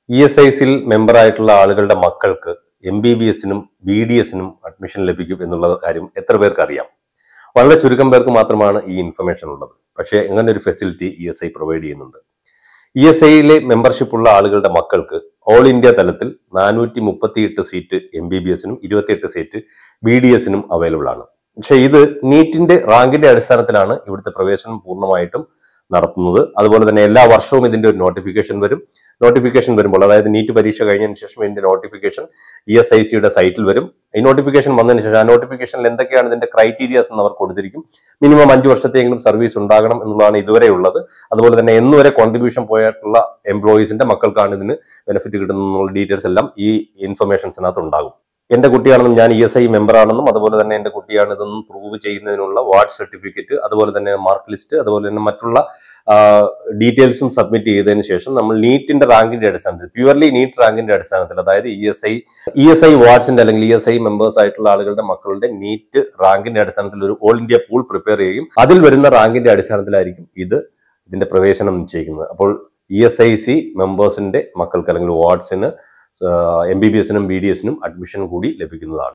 E S I സിയിൽ മെമ്പറായിട്ടുള്ള ആളുകളുടെ മക്കൾക്ക് എം ബി ബി എസിനും ബി ഡി എസിനും അഡ്മിഷൻ ലഭിക്കും എന്നുള്ള കാര്യം എത്ര പേർക്ക് അറിയാം വളരെ ചുരുക്കം പേർക്ക് മാത്രമാണ് ഈ ഇൻഫർമേഷൻ ഉള്ളത് പക്ഷേ അങ്ങനെ ഒരു facility E S I provide ചെയ്യുന്നുണ്ട് ഇ എസ് ഐയിലെ മെമ്പർഷിപ്പ് ഉള്ള ആളുകളുടെ മക്കൾക്ക് ഓൾ ഇന്ത്യ തലത്തിൽ നാനൂറ്റി മുപ്പത്തിയെട്ട് സീറ്റ് എം ബി ബി എസിനും ഇരുപത്തിയെട്ട് സീറ്റ് ബി ഡി എസിനും അവൈലബിൾ ആണ് പക്ഷെ ഇത് നീറ്റിന്റെ റാങ്കിന്റെ അടിസ്ഥാനത്തിലാണ് ഇവിടുത്തെ പ്രവേശനം പൂർണ്ണമായിട്ടും നടത്തുന്നത് അതുപോലെ തന്നെ എല്ലാ വർഷവും ഇതിന്റെ ഒരു നോട്ടിഫിക്കേഷൻ വരും നോട്ടിഫിക്കേഷൻ വരുമ്പോൾ അതായത് നീറ്റ് പരീക്ഷ കഴിഞ്ഞതിന് ശേഷം ഇതിന്റെ നോട്ടിഫിക്കേഷൻ ഇ എസ് ഐ സിയുടെ സൈറ്റിൽ വരും ഈ നോട്ടിഫിക്കേഷൻ വന്നതിന് ശേഷം ആ നോട്ടിഫിക്കേഷനിൽ എന്തൊക്കെയാണ് ഇതിന്റെ ക്രൈറ്റീരിയാസ് എന്ന് അവർ കൊടുത്തിരിക്കും മിനിമം അഞ്ച് വർഷത്തെങ്കിലും സർവീസ് ഉണ്ടാകണം എന്നുള്ളതാണ് ഇതുവരെ ഉള്ളത് അതുപോലെ തന്നെ എന്നുവരെ കോൺട്രിബ്യൂഷൻ പോയിട്ടുള്ള എംപ്ലോയീസിന്റെ മക്കൾക്കാണ് ഇതിന് ബെനിഫിറ്റ് കിട്ടുന്നുള്ള ഡീറ്റെയിൽസ് എല്ലാം ഈ ഇൻഫർമേഷൻസിനകത്ത് ഉണ്ടാകും എന്റെ കുട്ടിയാണെന്നും ഞാൻ ഇ എസ് ഐ മെമ്പർ ആണെന്നും അതുപോലെ തന്നെ എന്റെ കുട്ടിയാണ് ഇതെന്നും പ്രൂവ് ചെയ്യുന്നതിനുള്ള വാർഡ് സർട്ടിഫിക്കറ്റ് അതുപോലെ തന്നെ മാർക്ക് ലിസ്റ്റ് അതുപോലെ തന്നെ മറ്റുള്ള ഡീറ്റെയിൽസും സബ്മിറ്റ് ചെയ്തതിനു ശേഷം നമ്മൾ നീറ്റിന്റെ റാങ്കിന്റെ അടിസ്ഥാനത്തിൽ പ്യുവർലി നീറ്റ് റാങ്കിന്റെ അടിസ്ഥാനത്തിൽ അതായത് E S I E S I വാർഡ്സിന്റെ അല്ലെങ്കിൽ ഇ എസ് ഐ മെമ്പേഴ്സ് ആയിട്ടുള്ള ആളുകളുടെ മക്കളുടെ നീറ്റ് റാങ്കിന്റെ അടിസ്ഥാനത്തിൽ ഒരു ഓൾ ഇന്ത്യ പൂൾ പ്രിപ്പയർ ചെയ്യും അതിൽ വരുന്ന റാങ്കിന്റെ അടിസ്ഥാനത്തിലായിരിക്കും ഇത് ഇതിന്റെ പ്രവേശനം നിശ്ചയിക്കുന്നത് അപ്പോൾ ഇ എസ് ഐ സി മെമ്പേഴ്സിന്റെ മക്കൾക്ക് അല്ലെങ്കിൽ വാർഡ്സിന് എം ബി ബി എസിനും ബി ഡി എസിനും അഡ്മിഷൻ കൂടി ലഭിക്കുന്നതാണ്